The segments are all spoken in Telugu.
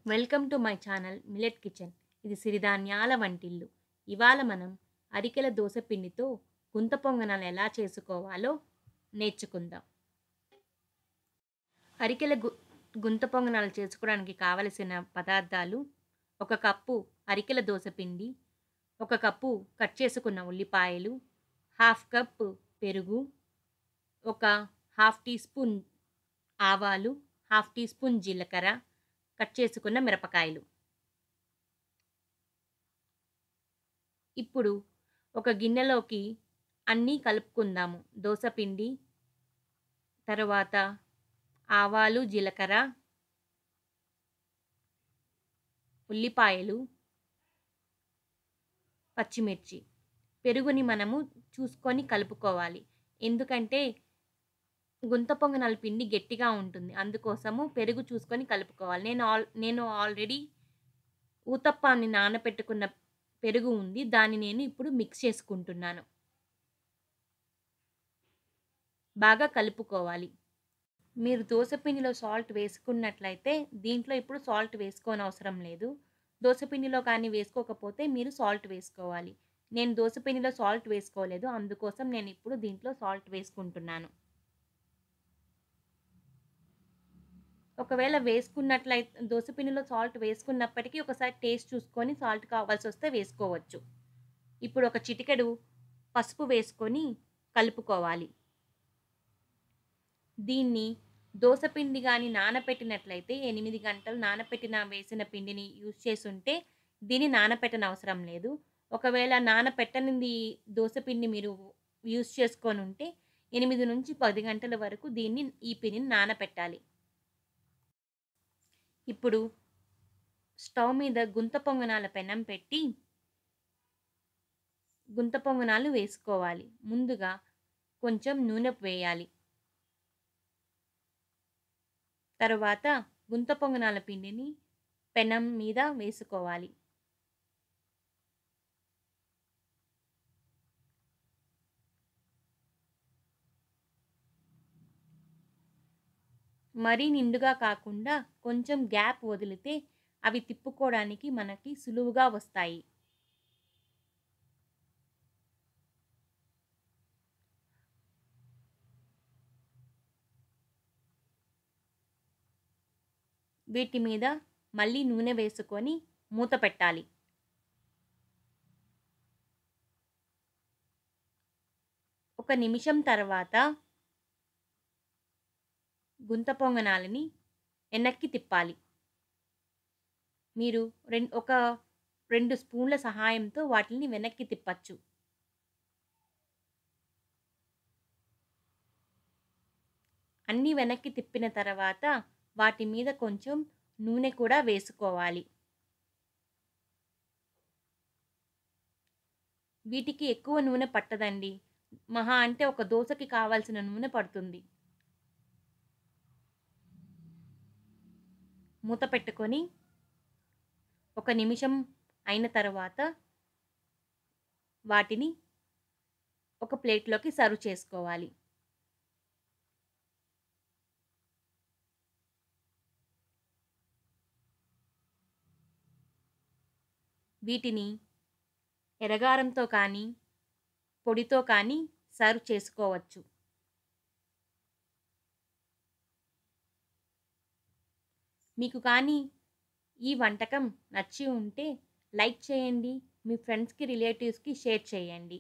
welcome to my channel millet kitchen ఇది సిరిధాన్యాల వంటిల్లు ఇవాళ మనం అరికెల దోస పిండితో గుంత పొంగనాలు ఎలా చేసుకోవాలో నేర్చుకుందాం అరికెల గు గుంత పొంగనాలు చేసుకోవడానికి కావలసిన పదార్థాలు ఒక కప్పు అరికెల దోస పిండి ఒక కప్పు కట్ చేసుకున్న ఉల్లిపాయలు హాఫ్ కప్ పెరుగు ఒక హాఫ్ టీ స్పూన్ ఆవాలు హాఫ్ టీ స్పూన్ జీలకర్ర కట్ చేసుకున్న మిరపకాయలు ఇప్పుడు ఒక గిన్నెలోకి అన్నీ కలుపుకుందాము దోసపిండి తర్వాత ఆవాలు జీలకర్ర ఉల్లిపాయలు పచ్చిమిర్చి పెరుగుని మనము చూసుకొని కలుపుకోవాలి ఎందుకంటే గుంత పొంగనాల పిండి గట్టిగా ఉంటుంది అందుకోసము పెరుగు చూసుకొని కలుపుకోవాలి నేను ఆల్ నేను ఆల్రెడీ ఊతప్పాన్ని నానబెట్టుకున్న పెరుగు ఉంది దాన్ని నేను ఇప్పుడు మిక్స్ చేసుకుంటున్నాను బాగా కలుపుకోవాలి మీరు దోసపిండిలో సాల్ట్ వేసుకున్నట్లయితే దీంట్లో ఇప్పుడు సాల్ట్ వేసుకోని అవసరం లేదు దోసపిండిలో కానీ వేసుకోకపోతే మీరు సాల్ట్ వేసుకోవాలి నేను దోసపిండిలో సాల్ట్ వేసుకోలేదు అందుకోసం నేను ఇప్పుడు దీంట్లో సాల్ట్ వేసుకుంటున్నాను ఒకవేళ వేసుకున్నట్లయితే దోసపిండిలో సాల్ట్ వేసుకున్నప్పటికీ ఒకసారి టేస్ట్ చూసుకొని సాల్ట్ కావాల్సి వస్తే వేసుకోవచ్చు ఇప్పుడు ఒక చిటికెడు పసుపు వేసుకొని కలుపుకోవాలి దీన్ని దోసపిండి కానీ నానపెట్టినట్లయితే ఎనిమిది గంటలు నానపెట్టిన వేసిన పిండిని యూజ్ చేసుంటే దీన్ని నానపెట్టని అవసరం లేదు ఒకవేళ నానపెట్టనిది దోసపిండి మీరు యూజ్ చేసుకొని ఉంటే ఎనిమిది నుంచి పది గంటల వరకు దీన్ని ఈ పిండిని నానపెట్టాలి ఇప్పుడు స్టవ్ మీద గుంత పొంగనాల పెనం పెట్టి గుంత పొంగనాలు వేసుకోవాలి ముందుగా కొంచెం నూనె వేయాలి తరువాత గుంత పొంగనాల పిండిని పెనం మీద వేసుకోవాలి మరీ నిండుగా కాకుండా కొంచెం గ్యాప్ వదిలితే అవి తిప్పుకోవడానికి మనకి సులువుగా వస్తాయి వీటి మీద మళ్ళీ నూనె వేసుకొని మూత పెట్టాలి ఒక నిమిషం తర్వాత గుంత పొంగనాలని వెనక్కి తిప్పాలి మీరు రెండు ఒక రెండు స్పూన్ల సహాయంతో వాటిని వెనక్కి తిప్పచ్చు అన్నీ వెనక్కి తిప్పిన తర్వాత వాటి మీద కొంచెం నూనె కూడా వేసుకోవాలి వీటికి ఎక్కువ నూనె పట్టదండి మహా అంటే ఒక దోశకి కావాల్సిన నూనె పడుతుంది మూత పెట్టుకొని ఒక నిమిషం అయిన తర్వాత వాటిని ఒక ప్లేట్లోకి సర్వ్ చేసుకోవాలి వీటిని ఎరగారంతో కానీ పొడితో కానీ సర్వ్ చేసుకోవచ్చు మీకు కానీ ఈ వంటకం నచ్చి ఉంటే లైక్ చేయండి మీ ఫ్రెండ్స్కి రిలేటివ్స్కి షేర్ చేయండి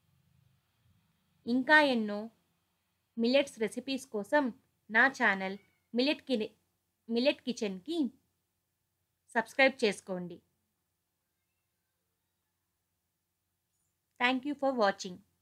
ఇంకా ఎన్నో మిలెట్స్ రెసిపీస్ కోసం నా ఛానల్ మిలెట్ కి మిలెట్ కిచెన్కి సబ్స్క్రైబ్ చేసుకోండి థ్యాంక్ యూ ఫర్ వాచింగ్